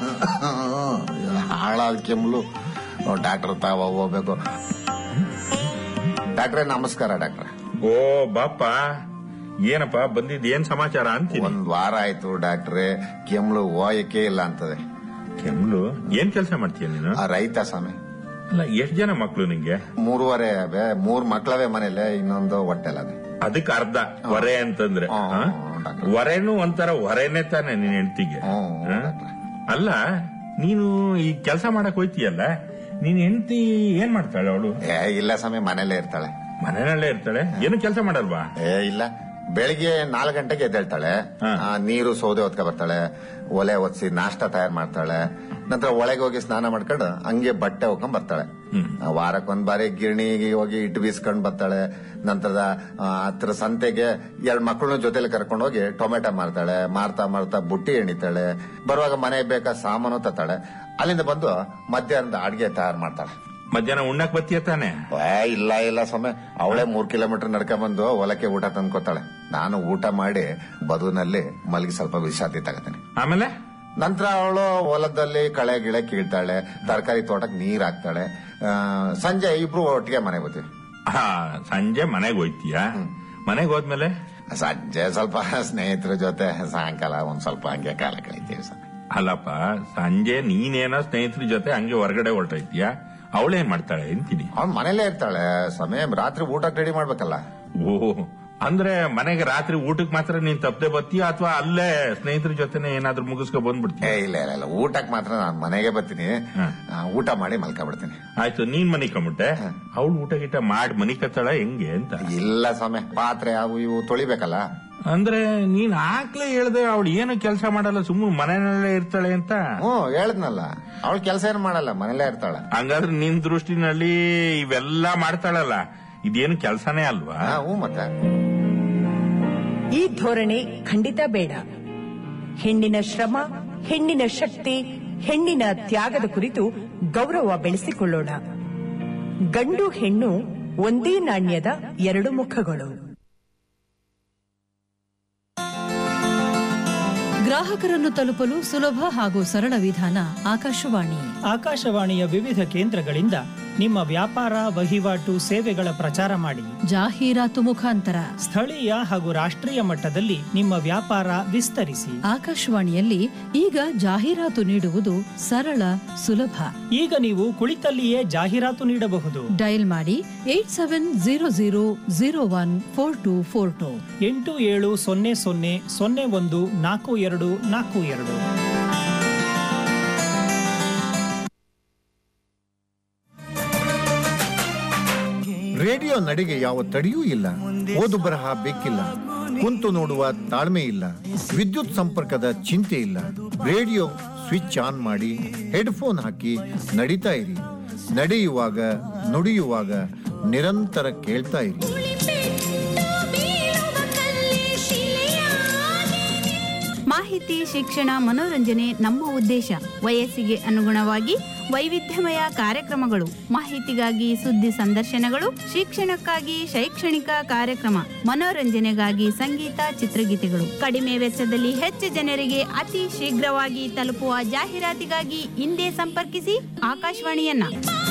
ಹಾಳಾದ ಕೆಮ್ಲು ಡಾಕ್ಟರ್ ತಾವ ಹೋಗ್ಬೇಕು ಡಾಕ್ಟ್ರೇ ನಮಸ್ಕಾರ ಡಾಕ್ಟ್ರೆ ಓ ಬಾಪ ಏನಪ್ಪ ಬಂದಿದ್ ಏನ್ ಸಮಾಚಾರ ಅಂತೀನಿ ಒಂದ್ ವಾರ ಆಯ್ತು ಡಾಕ್ಟ್ರೆ ಕೆಮ್ಲು ಹೋಯಕ್ಕೆ ಇಲ್ಲ ಅಂತದೆ ಕೆಮ್ಲು ಏನ್ ಕೆಲಸ ಮಾಡ್ತೀಯ ನೀನು ಆ ರೈತ ಸ್ವಾಮಿ ಅಲ್ಲ ಎಷ್ಟ್ ಜನ ಮಕ್ಳು ನಿಂಗೆ ಮೂರುವರೆ ಅವೆ ಮೂರ್ ಮಕ್ಳವೆ ಮನೇಲೆ ಇನ್ನೊಂದು ಹೊಟ್ಟೆಲದೆ ಅದಕ್ಕೆ ಅರ್ಧ ಹೊರೆ ಅಂತಂದ್ರೆ ಹ್ಮ್, ಆ? ಹ್ಮ್, ಡಾಕ್ಟ್ರೆ. ಹೊರೆನೂ ಒಂಥರ ಹೊರೆನೆ ತಾನೆ ನಿನ್ ಹೆಂಡತಿಗೆ ಹ್ಮ್, ಡಾಕ್ಟ್ರೆ. ಅಲ್ಲ ನೀನು ಈ ಕೆಲಸ ಮಾಡಕ್ ಹೋಯ್ತೀಯಲ್ಲ ನೀನ್ ಹೆಂಡತಿ ಏನ್ ಮಾಡ್ತಾಳೆ ಅವಳು ಏ ಇಲ್ಲ ಸ್ವಾಮಿ ಮನೇಲೆ ಇರ್ತಾಳೆ ಮನೆಯಲ್ಲೇ ಇರ್ತಾಳೆ ಏನು ಕೆಲಸ ಮಾಡಲ್ವಾ ಏ ಇಲ್ಲ ಬೆಳಿಗ್ಗೆ ನಾಲ್ಕು ಗಂಟೆಗೆ ಎದ್ದೇಳ್ತಾಳೆ ಹಾ. ಆ, ನೀರು ಸೌದೆ ಹೊತ್ಕೊ ಬರ್ತಾಳೆ ಒಲೆ ಒತ್ಸಿ ನಾಷ್ಟ ತಯಾರು ಮಾಡ್ತಾಳೆ ನಂತರ ಒಳಗೆ ಹೋಗಿ ಸ್ನಾನ ಮಾಡ್ಕೊಂಡು ಹಂಗೆ ಬಟ್ಟೆ ಹೋಗ್ಕೊಂಡ್ ಬರ್ತಾಳೆ ಹ್ಮ್. ಆ, ವಾರಕ್ಕೊಂದ್ ಬಾರಿ ಗಿರಣಿಗೆ ಹೋಗಿ ಇಟ್ಟು ಬೀಸ್ಕೊಂಡ್ ಬರ್ತಾಳೆ ನಂತರದ ಆ, ಹತ್ರ ಸಂತೆಗೆ ಎರಡ್ ಮಕ್ಕಳನ್ನ ಜೊತೆಲಿ ಕರ್ಕೊಂಡು ಹೋಗಿ ಟೊಮೆಟೊ ಮಾರ್ತಾಳೆ ಮಾರ್ತಾ ಮಾರ್ತಾ ಬುಟ್ಟಿ ಎಣಿತಾಳೆ ಬರುವಾಗ ಮನೆಗೆ ಬೇಕಾದ ಸಾಮಾನು ತತ್ತಾಳೆ ಅಲ್ಲಿಂದ ಬಂದು ಮಧ್ಯಾಹ್ನದ ಅಡಿಗೆ ತಯಾರು ಮಾಡ್ತಾಳೆ ಮಧ್ಯಾಹ್ನ ಉಣ್ಣಕ್ ಬತ್ತೀಯ ತಾನೆ ಏ, ಇಲ್ಲ ಇಲ್ಲ ಸ್ವಾಮಿ ಅವಳೇ ಮೂರ್ ಕಿಲೋಮೀಟರ್ ನಡ್ಕೊಂಡ್ ಬಂದು ಹೊಲಕ್ಕೆ ಊಟ ತಂದ್ಕೊತಾಳೆ ನಾನು ಊಟ ಮಾಡಿ ಬದುನಲ್ಲಿ ಮಲಗಿ ಸ್ವಲ್ಪ ವಿಶ್ರಾಂತಿ ತಗತೀನಿ ಆಮೇಲೆ ನಂತರ ಅವಳು ಹೊಲದಲ್ಲಿ ಕಳೆ ಗಿಳೆ ಕೀಳ್ತಾಳೆ ತರಕಾರಿ ತೋಟಕ್ಕೆ ನೀರ್ ಹಾಕ್ತಾಳೆ ಆ, ಸಂಜೆ ಇಬ್ರು ಒಟ್ಟಿಗೆ ಮನೆಗೆ ಬರ್ತೀವಿ ಹಾ ಸಂಜೆ ಮನೆಗ್ ಹೋಯ್ತೀಯ ಮನೆಗ್ ಹೋದ್ಮೇಲೆ ಸಂಜೆ ಸ್ವಲ್ಪ ಸ್ನೇಹಿತರ ಜೊತೆ ಸಾಯಂಕಾಲ ಒಂದ್ ಸ್ವಲ್ಪ ಹಂಗೆ ಕಾಲ ಕಳಿತೀವಿ ಸ್ವಾಮಿ ಅಲ್ಲಪ್ಪ ಸಂಜೆ ನೀನೇನೋ ಸ್ನೇಹಿತರ ಜೊತೆ ಹಂಗೆ ಹೊರಗಡೆ ಹೊರಟೈತೀಯ ಅವಳೇನ್ ಮಾಡ್ತಾಳೆ ಅಂತೀನಿ ಅವ್ನ್ ಮನೇಲೇ ಇರ್ತಾಳೆ ಸ್ವಾಮಿ ರಾತ್ರಿ ಊಟಕ್ಕೆ ರೆಡಿ ಮಾಡ್ಬೇಕಲ್ಲ ಓ ಅಂದ್ರೆ ಮನೆಗೆ ರಾತ್ರಿ ಊಟಕ್ಕೆ ಮಾತ್ರ ನೀನ್ ತಪ್ಪದೆ ಬತ್ತೀಯ ಅಥವಾ ಅಲ್ಲೇ ಸ್ನೇಹಿತರ ಜೊತೆನೆ ಏನಾದ್ರೂ ಮುಗಿಸ್ಕೊ ಏ ಬಂದ್ಬಿಡ್ತೀಯ ಇಲ್ಲ ಇಲ್ಲ ಇಲ್ಲ ಊಟಕ್ಕೆ ಮಾತ್ರ ನಾನು ಮನೆಗೆ ಬರ್ತೀನಿ ಹ್ಮ್. ಆ, ಊಟ ಮಾಡಿ ಮಲ್ಕೊಂಡ್ಬಿಡ್ತೀನಿ ಆಯ್ತು ನೀನ್ ಮನಿ ಕಂಬಿಟ್ಟೆ ಅವಳು ಊಟ ಗೀಟ ಮಾಡಿ ಮನಿ ಕತ್ತಾಳ ಹೆಂಗೆ ಅಂತ ಇಲ್ಲ ಸ್ವಾಮಿ ಪಾತ್ರೆ ಅವು ಇವು ತೊಳಿಬೇಕಲ್ಲ ಅಂದ್ರೆ ನೀನ್ ಆಗ್ಲೇ ಹೇಳ್ದೆ ಅವಳು ಏನು ಕೆಲಸ ಮಾಡಲ್ಲ ಸುಮ್ಮನೆ ಮನೆಯಲ್ಲೇ ಇರ್ತಾಳೆ ಅಂತ ಹ್ಮ್ ಹೇಳದ್ನಲ್ಲ ಅವಳು ಕೆಲಸ ಏನ್ ಮಾಡಲ್ಲ ಮನೇಲೇ ಇರ್ತಾಳೆ ಹಂಗಾದ್ರೆ ನಿನ್ ದೃಷ್ಟಿನಲ್ಲಿ ಇವೆಲ್ಲ ಮಾಡ್ತಾಳಲ್ಲ ಇದೇನು ಕೆಲಸನೇ ಅಲ್ವಾ ಹಾ, ಹ್ಞೂ ಮತ್ತೆ ಈ ಧೋರಣೆ ಖಂಡಿತ ಬೇಡ ಹೆಣ್ಣಿನ ಶ್ರಮ ಹೆಣ್ಣಿನ ಶಕ್ತಿ ಹೆಣ್ಣಿನ ತ್ಯಾಗದ ಕುರಿತು ಗೌರವ ಬೆಳೆಸಿಕೊಳ್ಳೋಣ ಗಂಡು ಹೆಣ್ಣು ಒಂದೇ ನಾಣ್ಯದ ಎರಡು ಮುಖಗಳು ಗ್ರಾಹಕರನ್ನು ತಲುಪಲು ಸುಲಭ ಹಾಗೂ ಸರಳ ವಿಧಾನ ಆಕಾಶವಾಣಿ ಆಕಾಶವಾಣಿಯ ವಿವಿಧ ಕೇಂದ್ರಗಳಿಂದ ನಿಮ್ಮ ವ್ಯಾಪಾರ ವಹಿವಾಟು ಸೇವೆಗಳ ಪ್ರಚಾರ ಮಾಡಿ ಜಾಹೀರಾತು ಮುಖಾಂತರ ಸ್ಥಳೀಯ ಹಾಗೂ ರಾಷ್ಟ್ರೀಯ ಮಟ್ಟದಲ್ಲಿ ನಿಮ್ಮ ವ್ಯಾಪಾರ ವಿಸ್ತರಿಸಿ ಆಕಾಶವಾಣಿಯಲ್ಲಿ ಈಗ ಜಾಹೀರಾತು ನೀಡುವುದು ಸರಳ ಸುಲಭ ಈಗ ನೀವು ಕುಳಿತಲ್ಲಿಯೇ ಜಾಹೀರಾತು ನೀಡಬಹುದು ಡಯಲ್ ಮಾಡಿ eight seven zero zero zero one four two four two ಎಂಟು ಏಳು ಸೊನ್ನೆ ಸೊನ್ನೆ ಸೊನ್ನೆ ಒಂದು ನಾಲ್ಕು ಎರಡು ನಾಲ್ಕು ಎರಡು ರೇಡಿಯೋ ನಡೆಗೆ ಯಾವ ತಡೆಯೂ ಇಲ್ಲ ಓದು ಬರಹ ಬೇಕಿಲ್ಲ ಕುಂತು ನೋಡುವ ತಾಳ್ಮೆ ಇಲ್ಲ ವಿದ್ಯುತ್ ಸಂಪರ್ಕದ ಚಿಂತೆ ಇಲ್ಲ ರೇಡಿಯೋ ಸ್ವಿಚ್ ಆನ್ ಮಾಡಿ ಹೆಡ್ಫೋನ್ ಹಾಕಿ ನಡೀತಾ ಇರಿ ನಡೆಯುವಾಗ ನುಡಿಯುವಾಗ ನಿರಂತರ ಕೇಳ್ತಾ ಇರಿ ಮಾಹಿತಿ ಶಿಕ್ಷಣ ಮನೋರಂಜನೆ ನಮ್ಮ ಉದ್ದೇಶ ವಯಸ್ಸಿಗೆ ಅನುಗುಣವಾಗಿ ವೈವಿಧ್ಯಮಯ ಕಾರ್ಯಕ್ರಮಗಳು ಮಾಹಿತಿಗಾಗಿ ಸುದ್ದಿ ಸಂದರ್ಶನಗಳು ಶಿಕ್ಷಣಕ್ಕಾಗಿ ಶೈಕ್ಷಣಿಕ ಕಾರ್ಯಕ್ರಮ ಮನೋರಂಜನೆಗಾಗಿ ಸಂಗೀತ ಚಿತ್ರಗೀತೆಗಳು ಕಡಿಮೆ ವೆಚ್ಚದಲ್ಲಿ ಹೆಚ್ಚು ಜನರಿಗೆ ಅತಿ ಶೀಘ್ರವಾಗಿ ತಲುಪುವ ಜಾಹೀರಾತಿಗಾಗಿ ಹಿಂದೆ ಸಂಪರ್ಕಿಸಿ ಆಕಾಶವಾಣಿಯನ್ನ